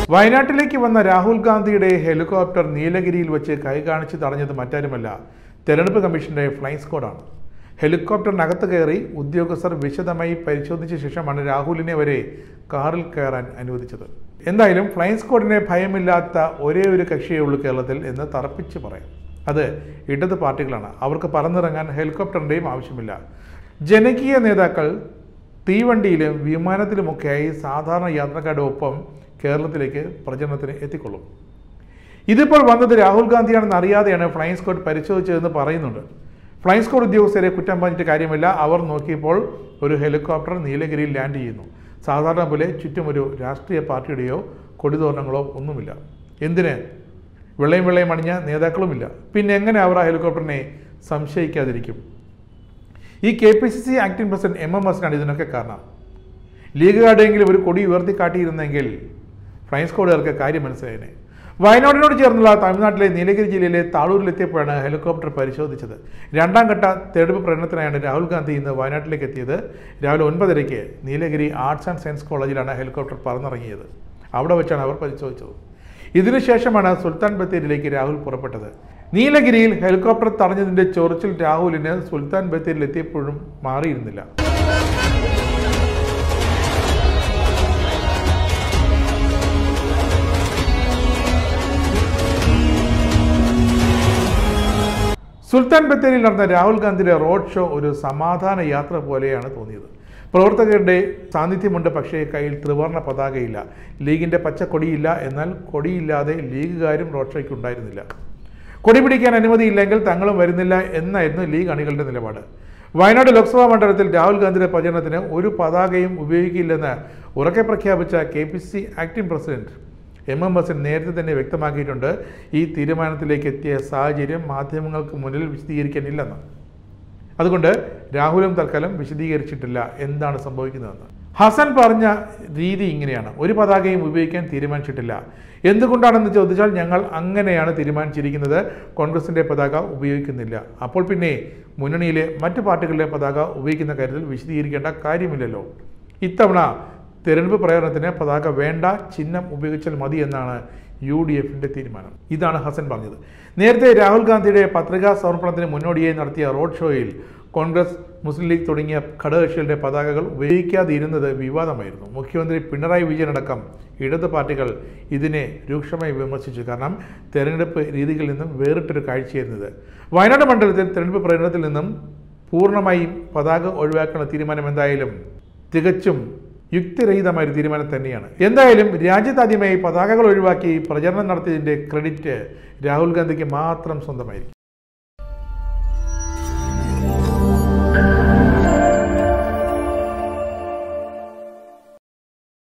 വയനാട്ടിലേക്ക് വന്ന രാഹുൽ ഗാന്ധിയുടെ ഹെലികോപ്റ്റർ നീലഗിരിയിൽ വെച്ച് കൈ കാണിച്ച് തടഞ്ഞത് മറ്റാരുമല്ല തെരഞ്ഞെടുപ്പ് കമ്മീഷന്റെ ഫ്ലൈങ് സ്ക്വാഡാണ് ഹെലികോപ്റ്ററിനകത്ത് കയറി ഉദ്യോഗസ്ഥർ വിശദമായി പരിശോധിച്ച ശേഷമാണ് രാഹുലിനെ വരെ കാറിൽ കയറാൻ അനുവദിച്ചത് എന്തായാലും ഫ്ലൈങ് സ്ക്വാഡിനെ ഭയമില്ലാത്ത ഒരേ ഒരു കക്ഷിയേ ഉള്ളൂ കേരളത്തിൽ എന്ന് തറപ്പിച്ച് പറയാം അത് ഇടത് പാർട്ടികളാണ് അവർക്ക് പറന്നിറങ്ങാൻ ഹെലികോപ്റ്ററിൻ്റെയും ആവശ്യമില്ല ജനകീയ നേതാക്കൾ തീവണ്ടിയിലും വിമാനത്തിലുമൊക്കെയായി സാധാരണ യാത്രക്കാരുടെ ഒപ്പം കേരളത്തിലേക്ക് പ്രചരണത്തിന് എത്തിക്കൊള്ളും ഇതിപ്പോൾ വന്നത് രാഹുൽ ഗാന്ധിയാണെന്ന് അറിയാതെയാണ് ഫ്ലൈങ് സ്ക്വാഡ് പരിശോധിച്ചതെന്ന് പറയുന്നുണ്ട് ഫ്ലൈങ് സ്ക്വാഡ് ഉദ്യോഗസ്ഥരെ കുറ്റം പറഞ്ഞിട്ട് കാര്യമില്ല അവർ നോക്കിയപ്പോൾ ഒരു ഹെലികോപ്റ്റർ നീലഗിരിയിൽ ലാൻഡ് ചെയ്യുന്നു സാധാരണ പോലെ ചുറ്റും ഒരു രാഷ്ട്രീയ പാർട്ടിയുടെയോ കൊടിതോരണങ്ങളോ ഒന്നുമില്ല എന്തിന് വെള്ളയും വെള്ളയും അണിഞ്ഞ നേതാക്കളുമില്ല പിന്നെ എങ്ങനെ അവർ ആ ഹെലികോപ്റ്ററിനെ സംശയിക്കാതിരിക്കും ഈ K P C C acting president M M എസിനാണ് ഇതിനൊക്കെ കാരണം ലീഗുകാരുടെയെങ്കിലും ഒരു കൊടി ഉയർത്തി കാട്ടിയിരുന്നെങ്കിൽ ഫ്ലൈങ് സ്ക്വാഡുകാർക്ക് കാര്യം മനസ്സിലായേനെ വയനാടിനോട് ചേർന്നുള്ള തമിഴ്നാട്ടിലെ നീലഗിരി ജില്ലയിലെ താളൂരിലെത്തിയപ്പോഴാണ് ഹെലികോപ്റ്റർ പരിശോധിച്ചത് രണ്ടാം ഘട്ട തെരഞ്ഞെടുപ്പ് പ്രകടനത്തിനായാണ് രാഹുൽ ഗാന്ധി ഇന്ന് വയനാട്ടിലേക്ക് എത്തിയത് രാവിലെ ഒൻപതരയ്ക്ക് നീലഗിരി ആർട്സ് ആൻഡ് സയൻസ് കോളേജിലാണ് ഹെലികോപ്റ്റർ പറന്നിറങ്ങിയത് അവിടെ വെച്ചാണ് അവർ പരിശോധിച്ചത് ഇതിനുശേഷമാണ് സുൽത്താൻ ബത്തേരിയിലേക്ക് രാഹുൽ പുറപ്പെട്ടത് നീലഗിരിയിൽ ഹെലികോപ്റ്റർ തടഞ്ഞതിന്റെ ചൊറിച്ചിൽ രാഹുലിന് സുൽത്താൻ ബത്തേരിയിൽ എത്തിയപ്പോഴും മാറിയിരുന്നില്ല സുൽത്താൻ ബത്തേരിയിൽ നടന്ന രാഹുൽ ഗാന്ധിയുടെ റോഡ് ഷോ ഒരു സമാധാന യാത്ര പോലെയാണ് തോന്നിയത് പ്രവർത്തകരുടെ സാന്നിധ്യമുണ്ട് പക്ഷേ കയ്യിൽ ത്രിവർണ്ണ പതാകയില്ല ലീഗിന്റെ പച്ചക്കൊടിയില്ല എന്നാൽ കൊടിയില്ലാതെ ലീഗുകാരും റോഡ് ഷോയ്ക്ക് ഉണ്ടായിരുന്നില്ല കൊടി പിടിക്കാൻ അനുമതിയില്ലെങ്കിൽ തങ്ങളും വരുന്നില്ല എന്നായിരുന്നു ലീഗ് അണികളുടെ നിലപാട് വയനാട് ലോക്സഭാ മണ്ഡലത്തിൽ രാഹുൽ ഗാന്ധിയുടെ പ്രചരണത്തിന് ഒരു പതാകയും ഉപയോഗിക്കില്ലെന്ന് ഉറക്കെ പ്രഖ്യാപിച്ച K P C acting president M M ബസൻ നേരത്തെ തന്നെ വ്യക്തമാക്കിയിട്ടുണ്ട് ഈ തീരുമാനത്തിലേക്ക് എത്തിയ സാഹചര്യം മാധ്യമങ്ങൾക്ക് മുന്നിൽ വിശദീകരിക്കാനില്ലെന്ന് അതുകൊണ്ട് രാഹുലും തൽക്കാലം വിശദീകരിച്ചിട്ടില്ല എന്താണ് സംഭവിക്കുന്നതെന്ന് ഹസൻ പറഞ്ഞ രീതി ഇങ്ങനെയാണ് ഒരു പതാകയും ഉപയോഗിക്കാൻ തീരുമാനിച്ചിട്ടില്ല എന്തുകൊണ്ടാണെന്ന് ചോദിച്ചാൽ ഞങ്ങൾ അങ്ങനെയാണ് തീരുമാനിച്ചിരിക്കുന്നത് കോൺഗ്രസിന്റെ പതാക ഉപയോഗിക്കുന്നില്ല അപ്പോൾ പിന്നെ മുന്നണിയിലെ മറ്റു പാർട്ടികളുടെ പതാക ഉപയോഗിക്കുന്ന കാര്യത്തിൽ വിശദീകരിക്കേണ്ട കാര്യമില്ലല്ലോ ഇത്തവണ തെരഞ്ഞെടുപ്പ് പ്രചരണത്തിന് പതാക വേണ്ട ചിഹ്നം ഉപയോഗിച്ചാൽ മതി എന്നാണ് യു ഡി എഫിന്റെ തീരുമാനം ഇതാണ് ഹസൻ പറഞ്ഞത് നേരത്തെ രാഹുൽ ഗാന്ധിയുടെ പത്രികാ സമർപ്പണത്തിന് മുന്നോടിയായി നടത്തിയ റോഡ് ഷോയിൽ കോൺഗ്രസ് മുസ്ലിം ലീഗ് തുടങ്ങിയ ഘടകകക്ഷികളുടെ പതാകകൾ ഉപയോഗിക്കാതിരുന്നത് വിവാദമായിരുന്നു മുഖ്യമന്ത്രി പിണറായി വിജയൻ അടക്കം ഇടത് പാർട്ടികൾ ഇതിനെ രൂക്ഷമായി വിമർശിച്ചു കാരണം തെരഞ്ഞെടുപ്പ് രീതികളിൽ നിന്നും വേറിട്ടൊരു കാഴ്ചയായിരുന്നത് വയനാട് മണ്ഡലത്തിൽ തെരഞ്ഞെടുപ്പ് പ്രചരണത്തിൽ നിന്നും പൂർണ്ണമായും പതാക ഒഴിവാക്കാനുള്ള തീരുമാനം എന്തായാലും തികച്ചും യുക്തിരഹിതമായ ഒരു തീരുമാനം തന്നെയാണ് എന്തായാലും രാജ്യത്താദ്യമായി പതാകകൾ ഒഴിവാക്കി പ്രചരണം നടത്തിയതിൻ്റെ ക്രെഡിറ്റ് രാഹുൽ ഗാന്ധിക്ക് മാത്രം സ്വന്തമായിരിക്കും